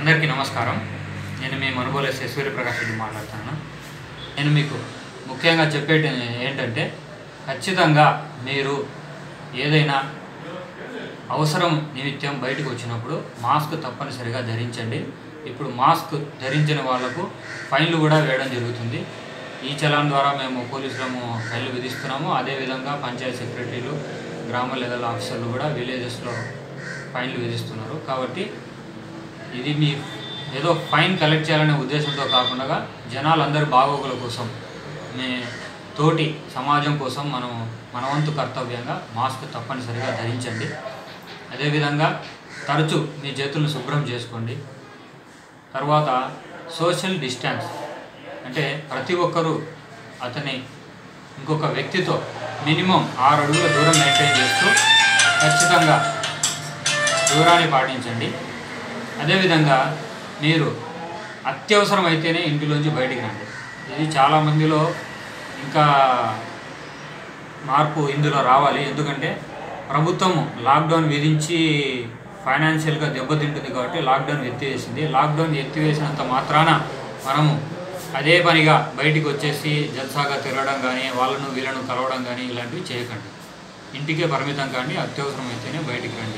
అందరికీ నమస్కారం నేను మీ మనుగోలు ఎస్ సూర్యప్రకాష్ రెడ్డి మాట్లాడుతున్నాను నేను మీకు ముఖ్యంగా చెప్పేది ఏంటంటే ఖచ్చితంగా మీరు ఏదైనా అవసరం నిమిత్తం బయటకు వచ్చినప్పుడు మాస్క్ తప్పనిసరిగా ధరించండి ఇప్పుడు మాస్క్ ధరించిన వాళ్లకు ఫైన్లు కూడా వేయడం జరుగుతుంది ఈ చలాన్ ద్వారా మేము పోలీసులము ఫైన్లు విధిస్తున్నాము అదేవిధంగా పంచాయతీ సెక్రటరీలు గ్రామ లెవెల్ ఆఫీసర్లు కూడా విలేజెస్లో ఫైన్లు విధిస్తున్నారు కాబట్టి ఇది మీ ఏదో ఫైన్ కలెక్ట్ చేయాలనే ఉద్దేశంతో కాకుండా జనాలందరి బాగోగుల కోసం మీ తోటి సమాజం కోసం మనం మన వంతు కర్తవ్యంగా మాస్క్ తప్పనిసరిగా ధరించండి అదేవిధంగా తరచు మీ చేతులను శుభ్రం చేసుకోండి తర్వాత సోషల్ డిస్టెన్స్ అంటే ప్రతి ఒక్కరూ అతని ఇంకొక వ్యక్తితో మినిమం ఆరు అడుగుల దూరం మెయింటైన్ చేస్తూ ఖచ్చితంగా దూరాన్ని పాటించండి అదేవిధంగా మీరు అత్యవసరమైతేనే ఇంటిలోంచి బయటికి రండి ఇది చాలామందిలో ఇంకా మార్పు ఇందులో రావాలి ఎందుకంటే ప్రభుత్వం లాక్డౌన్ విధించి ఫైనాన్షియల్గా దెబ్బతింటుంది కాబట్టి లాక్డౌన్ ఎత్తివేసింది లాక్డౌన్ ఎత్తివేసినంత మాత్రాన మనము అదే పనిగా బయటికి వచ్చేసి జల్సాగా తిరగడం కానీ వాళ్ళను వీళ్ళను కలవడం కానీ ఇలాంటివి చేయకండి ఇంటికే పరిమితం కానీ అత్యవసరమైతేనే బయటికి రండి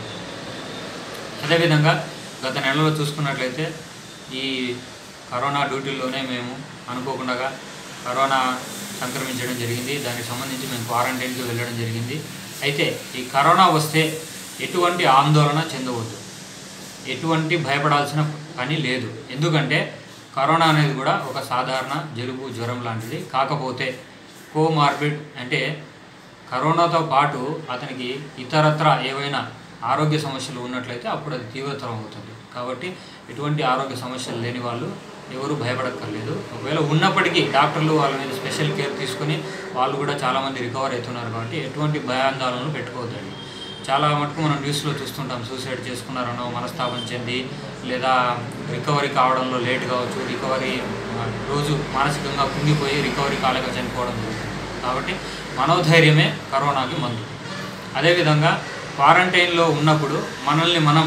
అదేవిధంగా గత నెలలో చూసుకున్నట్లయితే ఈ కరోనా డ్యూటీల్లోనే మేము అనుకోకుండా కరోనా సంక్రమించడం జరిగింది దానికి సంబంధించి మేము క్వారంటైన్కి వెళ్ళడం జరిగింది అయితే ఈ కరోనా వస్తే ఎటువంటి ఆందోళన చెందవద్దు ఎటువంటి భయపడాల్సిన పని లేదు ఎందుకంటే కరోనా అనేది కూడా ఒక సాధారణ జలుబు జ్వరం లాంటిది కాకపోతే కోమార్బిడ్ అంటే కరోనాతో పాటు అతనికి ఇతరత్ర ఏవైనా ఆరోగ్య సమస్యలు ఉన్నట్లయితే అప్పుడు అది తీవ్రతరం అవుతుంది కాబట్టి ఎటువంటి ఆరోగ్య సమస్యలు లేని వాళ్ళు ఎవరు భయపడక్కర్లేదు ఒకవేళ ఉన్నప్పటికీ డాక్టర్లు వాళ్ళ మీద స్పెషల్ కేర్ తీసుకొని వాళ్ళు కూడా చాలామంది రికవర్ అవుతున్నారు కాబట్టి ఎటువంటి భయాందోళనలు పెట్టుకోవద్దండి చాలా మటుకు మనం న్యూస్లో చూస్తుంటాం సూసైడ్ చేసుకున్నారనో మనస్తాపం చెంది లేదా రికవరీ కావడంలో లేట్ కావచ్చు రికవరీ ఆ, రోజు మానసికంగా కుంగిపోయి రికవరీ కాలేక చనిపోవడం జరుగుతుంది కాబట్టి మనోధైర్యమే కరోనాకి మందు అదేవిధంగా క్వారంటైన్లో ఉన్నప్పుడు మనల్ని మనం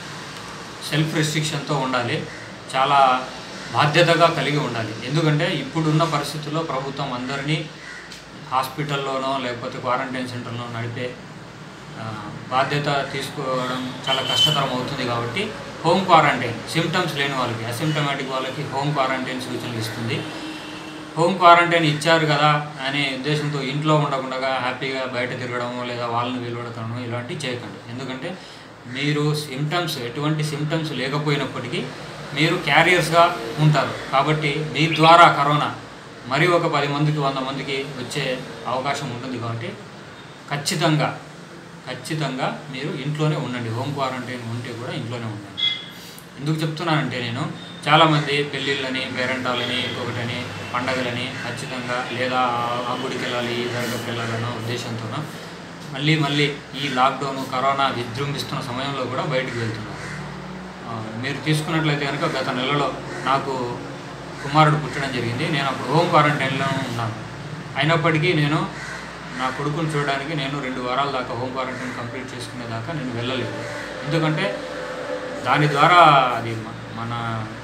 సెల్ఫ్ రెస్ట్రిక్షన్తో ఉండాలి చాలా బాధ్యతగా కలిగి ఉండాలి ఎందుకంటే ఇప్పుడున్న పరిస్థితుల్లో ప్రభుత్వం అందరినీ హాస్పిటల్లోనో లేకపోతే క్వారంటైన్ సెంటర్లో నడిపే ఆ, బాధ్యత తీసుకోవడం చాలా కష్టతరం అవుతుంది కాబట్టి హోమ్ క్వారంటైన్ సిమ్టమ్స్ లేని వాళ్ళకి అసిమ్టమాటిక్ వాళ్ళకి హోమ్ క్వారంటైన్ సూచనలు ఇస్తుంది హోమ్ క్వారంటైన్ ఇచ్చారు కదా అనే ఉద్దేశంతో ఇంట్లో ఉండకుండా హ్యాపీగా బయట తిరగడము లేదా వాళ్ళని విలువడతాము ఇలాంటివి చేయకండి ఎందుకంటే మీరు సిమ్టమ్స్ ఎటువంటి సిమ్టమ్స్ లేకపోయినప్పటికీ మీరు క్యారియర్స్గా ఉంటారు కాబట్టి మీ ద్వారా కరోనా మరి ఒక పది మందికి వంద మందికి వచ్చే అవకాశం ఉంటుంది కాబట్టి ఖచ్చితంగా ఖచ్చితంగా మీరు ఇంట్లోనే ఉండండి హోమ్ క్వారంటైన్ ఉంటే కూడా ఇంట్లోనే ఉండండి ఎందుకు చెప్తున్నానంటే నేను చాలామంది పెళ్ళిళ్ళని పేరెంటాలని ఇంకొకటని పండగలని ఖచ్చితంగా లేదా ఆ గుడికి వెళ్ళాలి ఈ దర్గాకి వెళ్ళాలన్న ఉద్దేశంతోనో మళ్ళీ మళ్ళీ ఈ లాక్డౌన్ కరోనా విజృంభిస్తున్న సమయంలో కూడా బయటికి వెళ్తున్నారు ఆ, మీరు తీసుకున్నట్లయితే కనుక గత నెలలో నాకు కుమారుడు పుట్టడం జరిగింది నేను అప్పుడు హోమ్ క్వారంటైన్లో ఉన్నాను అయినప్పటికీ నేను నా కొడుకుని చూడడానికి నేను రెండు వారాల దాకా హోమ్ క్వారంటైన్ కంప్లీట్ చేసుకునే దాకా నేను వెళ్ళలేదు ఎందుకంటే దాని ద్వారా అది మ- మన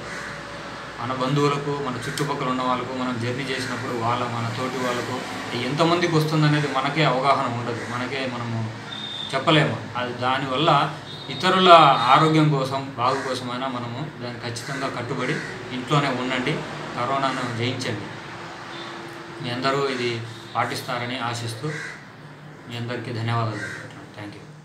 మన బంధువులకు మన చుట్టుపక్కల ఉన్న వాళ్ళకు మనం జర్నీ చేసినప్పుడు వాళ్ళ మన తోటి వాళ్ళకు ఎంతమందికి వస్తుందనేది మనకే అవగాహన ఉండదు మనకే మనము చెప్పలేము అది దానివల్ల ఇతరుల ఆరోగ్యం కోసం బాగు కోసమైనా మనము దాన్ని ఖచ్చితంగా కట్టుబడి ఇంట్లోనే ఉండండి కరోనాను జయించండి మీ అందరూ ఇది పాటిస్తారని ఆశిస్తూ మీ అందరికీ ధన్యవాదాలు థ్యాంక్ యూ